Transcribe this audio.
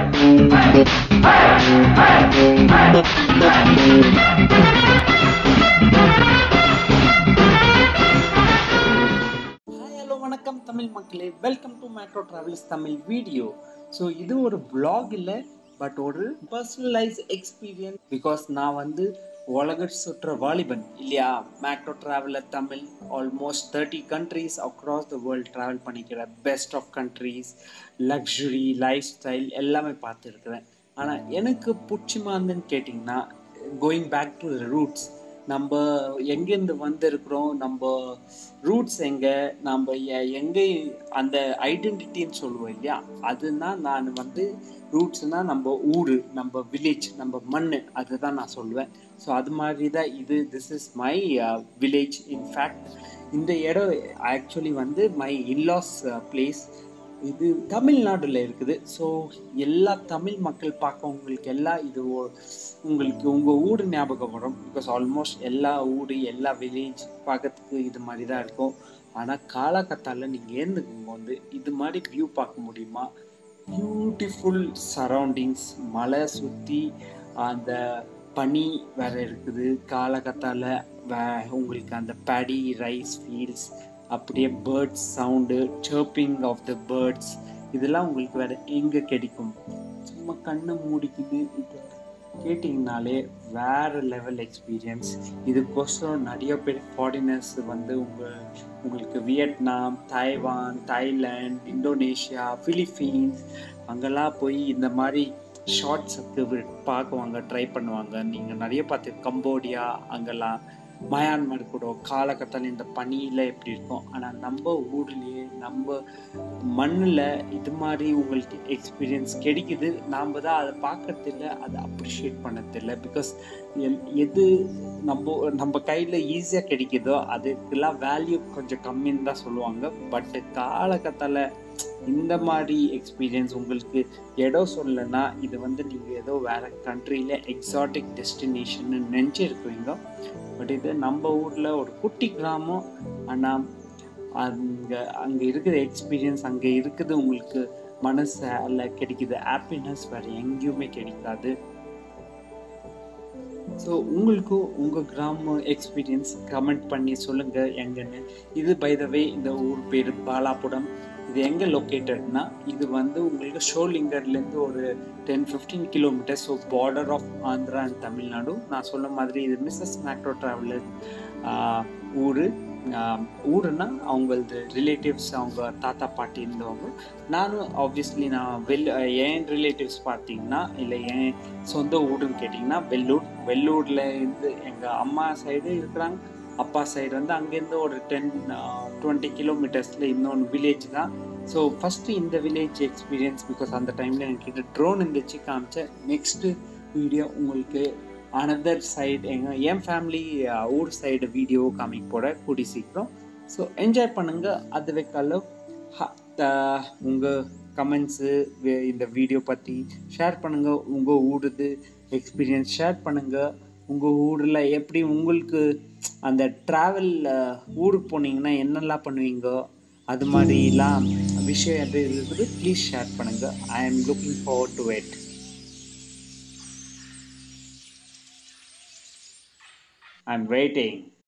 hi hello வணக்கம் தமிழ் மக்களே welcome to macro travels Tamil video so இது ஒரு vlog இல்லை பட் ஒரு பர்சனலைஸ் எக்ஸ்பீரியன்ஸ் பிகாஸ் நான் வந்து உலக சுற்ற வாலிபன் இல்லையா macro traveller Tamil almost thirty countries across the world travel பண்ணிக்கிற best of countries luxury life style எல்லாமே பார்த்துருக்குறேன் ஆனால் எனக்கு பிடிச்சிமாந்துன்னு கேட்டிங்கன்னா கோயிங் பேக் டு ரூட்ஸ் நம்ம எங்கேருந்து வந்திருக்கிறோம் நம்ம ரூட்ஸ் எங்கே நம்ம எ- எங்கே அந்த ஐடென்டிட்டின்னு சொல்லுவோம் இல்லையா அதுனா நான் வந்து ரூட்ஸ்னா நம்ம ஊர் நம்ம வில்லேஜ் நம்ம மண் அதுதான் நான் சொல்லுவேன் ஸோ அது மாதிரி தான் இது this is my village in fact இந்த இடம் ஆக்சுவலி வந்து மை இன்லாஸ் பிளேஸ் இது தமிழ்நாடுல இருக்குது ஸோ எல்லா தமிழ் மக்கள் பார்க்கவங்களுக்கு எல்லாம் இது ஒ- உங்களுக்கு உங்கள் ஊர் ஞாபகம் வரும் பிகாஸ் ஆல்மோஸ்ட் எல்லா ஊர் எல்லா வில்லேஜ் பார்க்கறதுக்கு இது மாதிரி தான் இருக்கும் ஆனால் காலகத்தால நீங்கள் ஏந்துக்குங்க வந்து இது மாதிரி வியூ பார்க்க முடியுமா பியூட்டிஃபுல் சரௌண்டிங்ஸ் மலை சுற்றி அந்த பனி வேற இருக்குது காலகத்தால வே உங்களுக்கு அந்த பேடி ரைஸ் ஃபீல்ட்ஸ் அப்படியே birds sound chirping of the birds இதெல்லாம் உங்களுக்கு வேற எங்கே கிடைக்கும் சும்மா கண்ணை மூடிக்கிட்டு இது கேட்டிங்கனாலே வேற லெவல் எக்ஸ்பீரியன்ஸ் இதுக்கோசரம் நிறைய பேர் ஃபாரினர்ஸ் வந்து உங்கள் உங்களுக்கு Vietnam Taiwan Thailand Indonesia Philippines அங்கெல்லாம் போய் இந்த மாதிரி ஷார்ட்ஸுக்கு பார்க்குவாங்க ட்ரை பண்ணுவாங்க நீங்கள் நிறைய பார்த்து கம்போடியா அங்கெல்லாம் மயான்மர் கூட காலகட்டத்தில் இந்த பனியில் எப்படி இருக்கும் ஆனால் நம்ம ஊர்லேயே நம்ம மண்ணில் இது மாதிரி உங்களுக்கு எக்ஸ்பீரியன்ஸ் கிடைக்குது நாம் தான் அதை பார்க்கறதில்ல அதை அப்ரிஷியேட் பண்ணதில்லை பிகாஸ் எது நம்ம நம்ம கையில் ஈஸியாக கிடைக்குதோ அதுக்கெல்லாம் வேல்யூ கொஞ்சம் கம்மின்னு தான் சொல்லுவாங்க பட் காலகட்டத்தில் இந்த மாதிரி எக்ஸ்பீரியன்ஸ் உங்களுக்கு இடம் சொல்லலைன்னா இது வந்து நீங்கள் ஏதோ வேற கண்ட்ரியில் எக்ஸாட்டிக் டெஸ்டினேஷன் நினச்சிருக்குவீங்க பட் இது நம்ம ஊரில் ஒரு குட்டி கிராமம் ஆனால் அங்கே அங்கே இருக்கிற எக்ஸ்பீரியன்ஸ் அங்கே இருக்குது உங்களுக்கு மனசு அல்ல கிடைக்குது ஹாப்பினஸ் வேறு எங்கேயுமே கிடைக்காது ஸோ உங்களுக்கும் உங்கள் கிராம எக்ஸ்பீரியன்ஸ் கமெண்ட் பண்ணி சொல்லுங்கள் எங்கன்னு இது பை த வே இந்த ஊர் பேர் பாலாபுரம் இது எங்கே லொக்கேட்டட்னா இது வந்து உங்களுக்கு ஷோலிங்கர்லேருந்து ஒரு ten fifteen kilometres so border of Andhra and Tamil Nadu நான் சொன்ன மாதிரி இது மிஸ்ஸஸ் மேக்ரோ ட்ராவலர் ஊர் ஊருன்னா அவங்களது ரிலேட்டிவ்ஸ் அவங்க தாத்தா பாட்டி இருந்தவங்க நானும் ஆப்வியஸ்லி நான் வெல் என் ரிலேட்டிவ்ஸ் பார்த்தீங்கன்னா இல்லை என் சொந்த ஊருன்னு கேட்டிங்கன்னா வெள்ளூர் வெள்ளூரில் இருந்து எங்கள் அம்மா சைடு இருக்கிறாங்க அப்பா சைடு வந்து அங்கேருந்து ஒரு டென் டுவெண்ட்டி கிலோமீட்டர்ஸில் இன்னொன்று வில்லேஜ் தான் ஸோ ஃபஸ்ட்டு இந்த வில்லேஜ் எக்ஸ்பீரியன்ஸ் பிகாஸ் அந்த டைமில் என்கிட்ட ட்ரோன் இருந்துச்சு காமிச்சேன் நெக்ஸ்ட்டு வீடியோ உங்களுக்கு அனதர் சைடு எங்கள் என் ஃபேமிலி ஊர் சைடு வீடியோ காமிக்க போட கூடி சீக்கிரம் ஸோ என்ஜாய் பண்ணுங்கள் அது வைக்கால உங்கள் கமெண்ட்ஸு இந்த வீடியோ பற்றி ஷேர் பண்ணுங்கள் உங்கள் ஊருது எக்ஸ்பீரியன்ஸ் ஷேர் பண்ணுங்கள் உங்கள் ஊரில் எப்படி உங்களுக்கு அந்த ட்ராவல் ஊருக்கு போனீங்கன்னா என்னெல்லாம் பண்ணுவீங்க அது மாதிரிலாம் விஷயம் எது இருக்குது ப்ளீஸ் ஷேர் பண்ணுங்கள் I am looking forward to it I am waiting